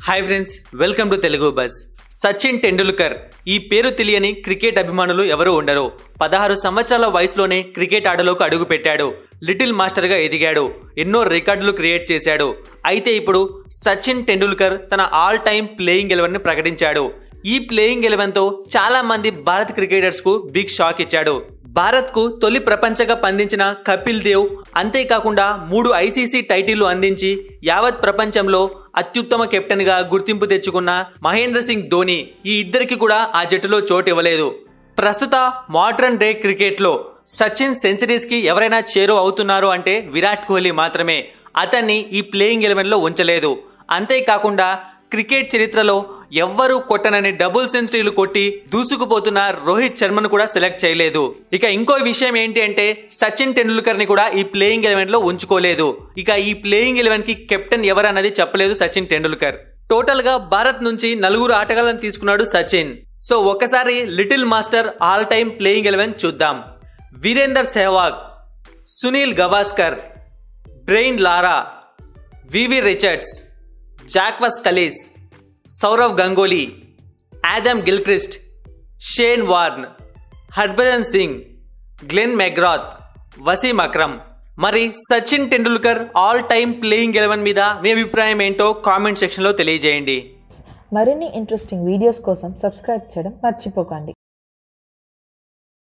hi friends welcome to Telugu buzz Sachin Tendulkar ఈ పేరు తెలియని క్రికెట్ అభిమానులు ఎవరు ఉండరు పదహారు సంవత్సరాల వయసులోనే క్రికెట్ ఆటలోకి అడుగు పెట్టాడు లిటిల్ మాస్టర్గా ఎదిగాడు ఎన్నో రికార్డులు క్రియేట్ చేశాడు అయితే ఇప్పుడు సచిన్ టెండూల్కర్ తన ఆల్ టైమ్ ప్లేయింగ్ ఎలెవెన్ ని ప్రకటించాడు ఈ ప్లేయింగ్ ఎలెవెన్ తో చాలా మంది భారత్ క్రికెటర్స్ కు బిగ్ షాక్ ఇచ్చాడు భారత్ కు తొలి ప్రపంచ కప్ అందించిన కపిల్ దేవ్ అంతేకాకుండా మూడు ఐసీసీ టైటిళ్లు అందించి యావత్ ప్రపంచంలో అత్యుత్తమ కెప్టెన్ గా గుర్తింపు తెచ్చుకున్న మహేంద్ర సింగ్ ధోని ఈ ఇద్దరికి కూడా ఆ జట్టులో చోటు ఇవ్వలేదు ప్రస్తుత మోడ్రన్ డే క్రికెట్ లో సచిన్ సెంచరీస్ కి ఎవరైనా చేరువ అవుతున్నారు అంటే విరాట్ కోహ్లీ మాత్రమే అతన్ని ఈ ప్లేయింగ్ ఎలెవెన్ లో ఉంచలేదు అంతేకాకుండా క్రికెట్ చరిత్రలో ఎవ్వరూ కొట్టనని డబుల్ సెంచరీలు కొట్టి దూసుకుపోతున్న రోహిత్ శర్మను కూడా సెలెక్ట్ చేయలేదు ఇక ఇంకో విషయం ఏంటి అంటే సచిన్ టెండూల్కర్ ని కూడా ఈ ప్లేయింగ్ ఎలెవెన్ లో ఉంచుకోలేదు ఇక ఈ ప్లేయింగ్ ఎలెవెన్ కి కెప్టెన్ ఎవరన్నది చెప్పలేదు సచిన్ టెండూల్కర్ టోటల్ గా భారత్ నుంచి నలుగురు ఆటగాళ్లను తీసుకున్నాడు సచిన్ సో ఒకసారి little master all time playing eleven చూద్దాం Virender Sehwag Sunil Gavaskar Brian Lara Viv Richards Jacques Kallis Sourav Ganguly Adam Gilchrist Shane Warne Harbhajan Singh Glenn McGrath Wasim Akram మరి Sachin Tendulkar all time playing eleven మీద మీ అభిప్రాయం ఏంటో కామెంట్ సెక్షన్లో తెలియజేయండి మరిన్ని ఇంట్రెస్టింగ్ వీడియోస్ కోసం సబ్స్క్రైబ్ చేయడం మర్చిపోకండి